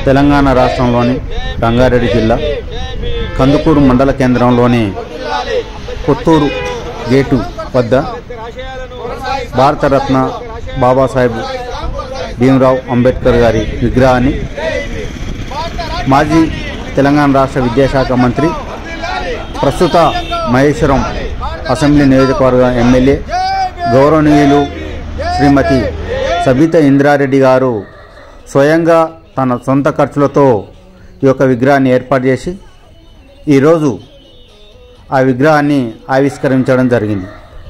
తెలంగాణ రాష్ట్రంలోని రంగారెడ్డి జిల్లా కందుకూరు మండల కేంద్రంలోని పుత్తూరు గేటు వద్ద భారతరత్న బాబాసాహెబ్ భీమరావు అంబేద్కర్ గారి విగ్రహాన్ని మాజీ తెలంగాణ రాష్ట్ర విద్యాశాఖ మంత్రి ప్రస్తుత మహేశ్వరం అసెంబ్లీ నియోజకవర్గ ఎమ్మెల్యే గౌరవనీయులు శ్రీమతి సబిత ఇంద్రారెడ్డి గారు స్వయంగా తన సొంత ఖర్చులతో ఈ యొక్క విగ్రహాన్ని ఏర్పాటు చేసి ఈరోజు ఆ విగ్రహాన్ని ఆవిష్కరించడం జరిగింది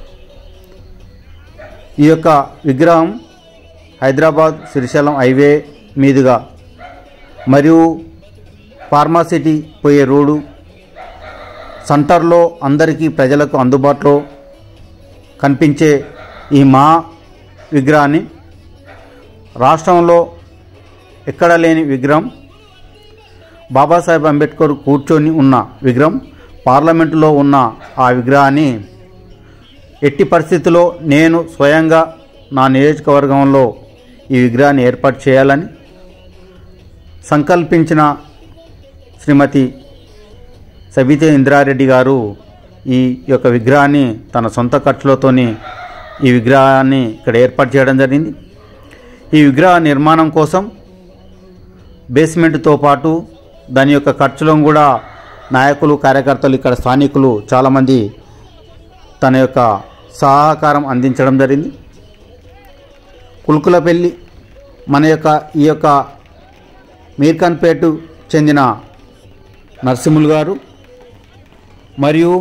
ఈ యొక్క విగ్రహం హైదరాబాద్ శ్రీశైలం హైవే మీదుగా మరియు ఫార్మాసిటీ పోయే రోడ్డు సెంటర్లో అందరికీ ప్రజలకు అందుబాటులో కనిపించే ఈ మా విగ్రహాన్ని రాష్ట్రంలో ఎక్కడ లేని విగ్రహం బాబాసాహెబ్ అంబేద్కర్ కూర్చొని ఉన్న విగ్రహం పార్లమెంటులో ఉన్న ఆ విగ్రహాన్ని ఎట్టి పరిస్థితుల్లో నేను స్వయంగా నా నియోజకవర్గంలో ఈ విగ్రహాన్ని ఏర్పాటు చేయాలని సంకల్పించిన శ్రీమతి సబితే ఇంద్రారెడ్డి గారు ఈ యొక్క విగ్రహాన్ని తన సొంత ఖర్చులతోని ఈ విగ్రహాన్ని ఇక్కడ ఏర్పాటు చేయడం జరిగింది ఈ విగ్రహ నిర్మాణం కోసం బేస్మెంట్తో పాటు దాని యొక్క ఖర్చులను కూడా నాయకులు కార్యకర్తలు ఇక్కడ స్థానికులు చాలామంది తన యొక్క సహకారం అందించడం జరిగింది కుల్కులపల్లి మన యొక్క ఈ యొక్క మీర్ఖాన్పేట చెందిన నరసింహులు గారు మరియు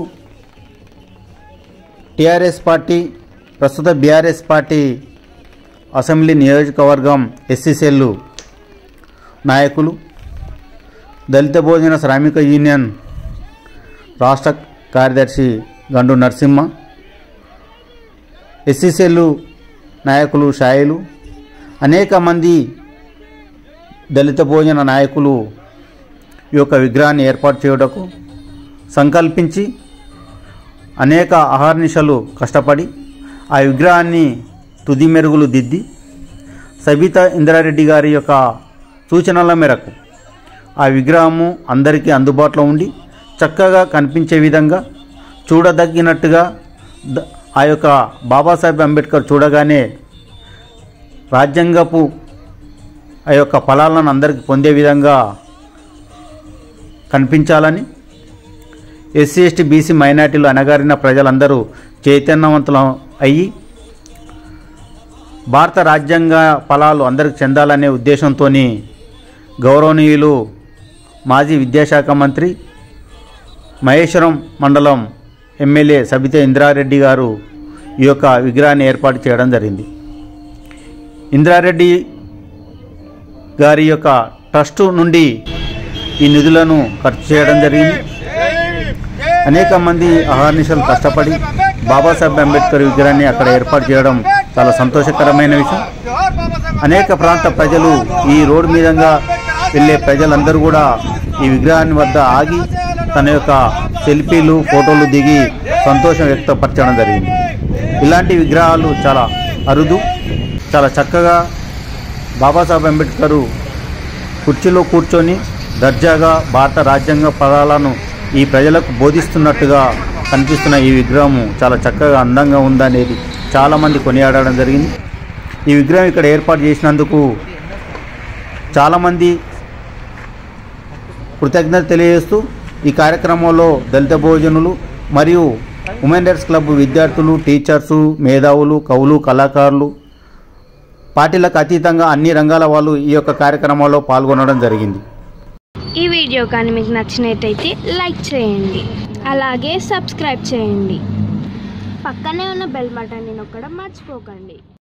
టిఆర్ఎస్ పార్టీ ప్రస్తుత బీఆర్ఎస్ పార్టీ అసెంబ్లీ నియోజకవర్గం ఎస్సీసెల్ నాయకులు దళిత భోజన శ్రామిక యూనియన్ రాష్ట్ర కార్యదర్శి గండు నరసింహ ఎస్సీసెల్ నాయకులు షాయిలు అనేక మంది దళిత భోజన నాయకులు ఈ యొక్క విగ్రహాన్ని ఏర్పాటు చేయుటకు సంకల్పించి అనేక అహర్నిశలు కష్టపడి ఆ విగ్రహాన్ని తుది మెరుగులు దిద్ది సబితా ఇంద్రారెడ్డి గారి యొక్క సూచనల మేరకు ఆ విగ్రహము అందరికీ అందుబాటులో ఉండి చక్కగా కనిపించే విధంగా చూడదగినట్టుగా ద- ఆ యొక్క బాబాసాహెబ్ అంబేద్కర్ చూడగానే రాజ్యాంగపు ఆ యొక్క ఫలాలను అందరికీ పొందే విధంగా కనిపించాలని ఎస్సీ ఎస్టీ బీసీ మైనార్టీలు అనగారిన ప్రజలందరూ చైతన్యవంతులు అయ్యి భారత రాజ్యాంగ ఫలాలు అందరికి చెందాలనే ఉద్దేశంతో గౌరవనీయులు మాజీ విద్యాశాఖ మంత్రి మహేశ్వరం మండలం ఎమ్మెల్యే సబిత ఇంద్రారెడ్డి గారు ఈ యొక్క విగ్రహాన్ని ఏర్పాటు చేయడం జరిగింది ఇంద్రారెడ్డి గారి యొక్క ట్రస్టు నుండి ఈ నిధులను ఖర్చు చేయడం జరిగింది అనేక మంది అహర్నిశలు కష్టపడి బాబాసాహెబ్ అంబేద్కర్ విగ్రహాన్ని అక్కడ ఏర్పాటు చేయడం చాలా సంతోషకరమైన విషయం అనేక ప్రాంత ప్రజలు ఈ రోడ్డు మీదంగా వెళ్ళే ప్రజలందరూ కూడా ఈ విగ్రహాన్ని వద్ద ఆగి తన యొక్క సెల్ఫీలు ఫోటోలు దిగి సంతోషం వ్యక్తపరచడం జరిగింది ఇలాంటి విగ్రహాలు చాలా అరుదు చాలా చక్కగా బాబాసాహెబ్ అంబేద్కర్ కుర్చీలో కూర్చొని దర్జాగా భారత రాజ్యాంగ పదాలను ఈ ప్రజలకు బోధిస్తున్నట్టుగా కనిపిస్తున్న ఈ విగ్రహం చాలా చక్కగా అందంగా ఉందనేది చాలామంది కొనియాడడం జరిగింది ఈ విగ్రహం ఇక్కడ ఏర్పాటు చేసినందుకు చాలామంది కృతజ్ఞత తెలియజేస్తూ ఈ కార్యక్రమంలో దళిత భోజనులు మరియు ఉమెన్ రైట్స్ క్లబ్ విద్యార్థులు టీచర్సు మేధావులు కవులు కళాకారులు పార్టీలకు అతీతంగా అన్ని రంగాల వాళ్ళు ఈ యొక్క కార్యక్రమంలో పాల్గొనడం జరిగింది ఈ వీడియో కానీ మీకు నచ్చినట్టయితే లైక్ చేయండి అలాగే సబ్స్క్రైబ్ చేయండి పక్కనే ఉన్న బెల్ బటన్ని నొక్కడం మర్చిపోకండి